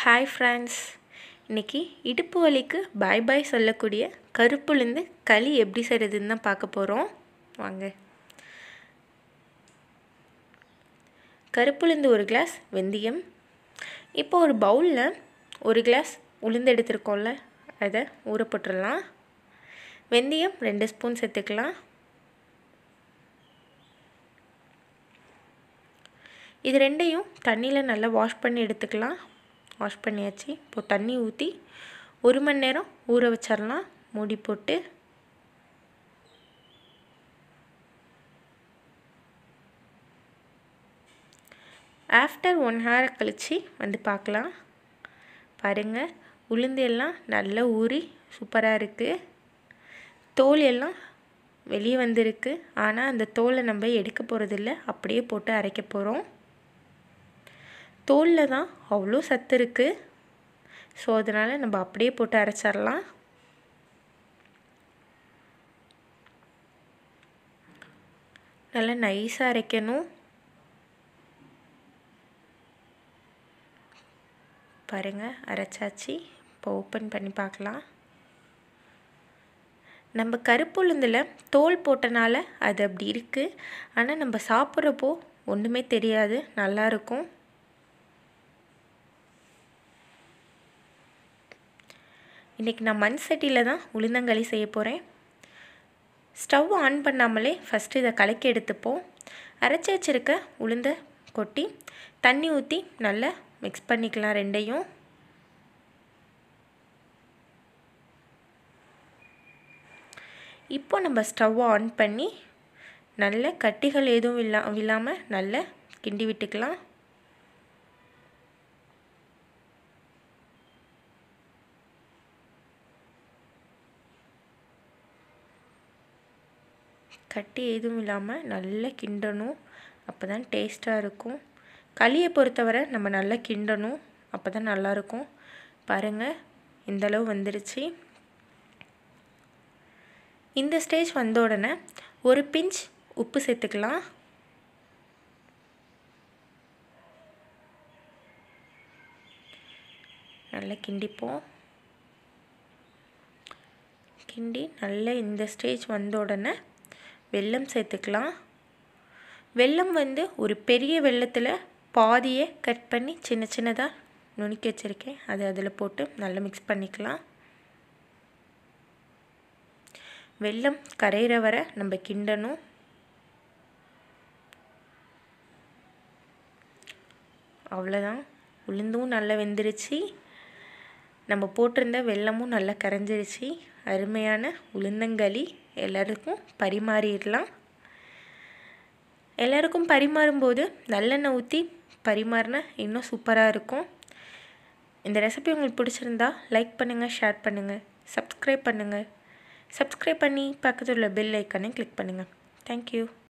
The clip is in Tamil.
ஹாய் ஃப்ரெண்ட்ஸ் இன்றைக்கி இடுப்பு வலிக்கு பாய் பாய் சொல்லக்கூடிய கருப்புலேருந்து களி எப்படி செய்கிறதுன்னு தான் பார்க்க போகிறோம் வாங்க கருப்புலேருந்து ஒரு கிளாஸ் வெந்தயம் இப்போ ஒரு பவுலில் ஒரு கிளாஸ் உளுந்து எடுத்துருக்கோம்ல அதை ஊற போட்டுடலாம் வெந்தயம் ரெண்டு ஸ்பூன் சேர்த்துக்கலாம் இது ரெண்டையும் தண்ணியில் நல்லா வாஷ் பண்ணி எடுத்துக்கலாம் வாஷ் பண்ணியாச்சு இப்போது தண்ணி ஊற்றி ஒரு மணி நேரம் ஊற வச்சிடலாம் மூடி போட்டு ஆஃப்டர் ஒன் ஹவர் கழித்து வந்து பார்க்கலாம் பாருங்கள் உளுந்து எல்லாம் நல்லா ஊறி சூப்பராக இருக்குது தோல் எல்லாம் வெளியே வந்திருக்கு ஆனால் அந்த தோலை நம்ம எடுக்க போகிறதில்ல அப்படியே போட்டு அரைக்க போகிறோம் தோலில் தான் அவ்வளோ சத்து இருக்குது ஸோ அதனால் நம்ம அப்படியே போட்டு அரைச்சிடலாம் நல்லா நைஸாக அரைக்கணும் பாருங்கள் அரைச்சாச்சு இப்போ ஓப்பன் பண்ணி பார்க்கலாம் நம்ம கருப்புளுந்தில் தோல் போட்டனால அது அப்படி இருக்குது ஆனால் நம்ம சாப்பிட்றப்போ ஒன்றுமே தெரியாது நல்லாயிருக்கும் இன்றைக்கி நான் மண் சட்டியில் தான் உளுந்தங்களி செய்ய போகிறேன் ஸ்டவ் ஆன் பண்ணாமலே ஃபஸ்ட்டு இதை கலக்கி எடுத்துப்போம் அரைச்சி வச்சுருக்க உளுந்தை கொட்டி தண்ணி ஊற்றி நல்லா மிக்ஸ் பண்ணிக்கலாம் ரெண்டையும் இப்போ நம்ம ஸ்டவ் ஆன் பண்ணி நல்ல கட்டிகள் எதுவும் இல்லா இல்லாமல் நல்லா கிண்டி விட்டுக்கலாம் கட்டி எதுவும் இல்லாமல் நல்லா கிண்டணும் அப்போ தான் டேஸ்ட்டாக இருக்கும் களியை பொறுத்தவரை நம்ம நல்லா கிண்டணும் அப்போ தான் நல்லாயிருக்கும் பாருங்கள் இந்தளவு வந்துருச்சு இந்த ஸ்டேஜ் வந்த உடனே ஒரு பிஞ்ச் உப்பு சேர்த்துக்கலாம் நல்லா கிண்டிப்போம் கிண்டி நல்லா இந்த ஸ்டேஜ் வந்த உடனே வெல்லம் சேர்த்துக்கலாம் வெல்லம் வந்து ஒரு பெரிய வெள்ளத்தில் பாதியை கட் பண்ணி சின்ன சின்னதாக நுணுக்கி வச்சுருக்கேன் அதை அதில் போட்டு நல்லா மிக்ஸ் பண்ணிக்கலாம் வெல்லம் கரையிற வரை நம்ம கிண்டணும் அவ்வளோதான் உளுந்தும் நல்லா வெந்துருச்சு நம்ம போட்டிருந்த வெல்லமும் நல்லா கரைஞ்சிருச்சு அருமையான உளுந்தங்களி எல்லாருக்கும் பரிமாறிடலாம் எல்லாருக்கும் பரிமாறும்போது நல்லெண்ணெய் ஊற்றி பரிமாறினா இன்னும் சூப்பராக இருக்கும் இந்த ரெசிபி உங்களுக்கு பிடிச்சிருந்தா லைக் பண்ணுங்கள் ஷேர் பண்ணுங்கள் சப்ஸ்கிரைப் பண்ணுங்கள் சப்ஸ்கிரைப் பண்ணி பக்கத்தில் உள்ள பெல் ஐக்கானை கிளிக் பண்ணுங்கள் தேங்க்யூ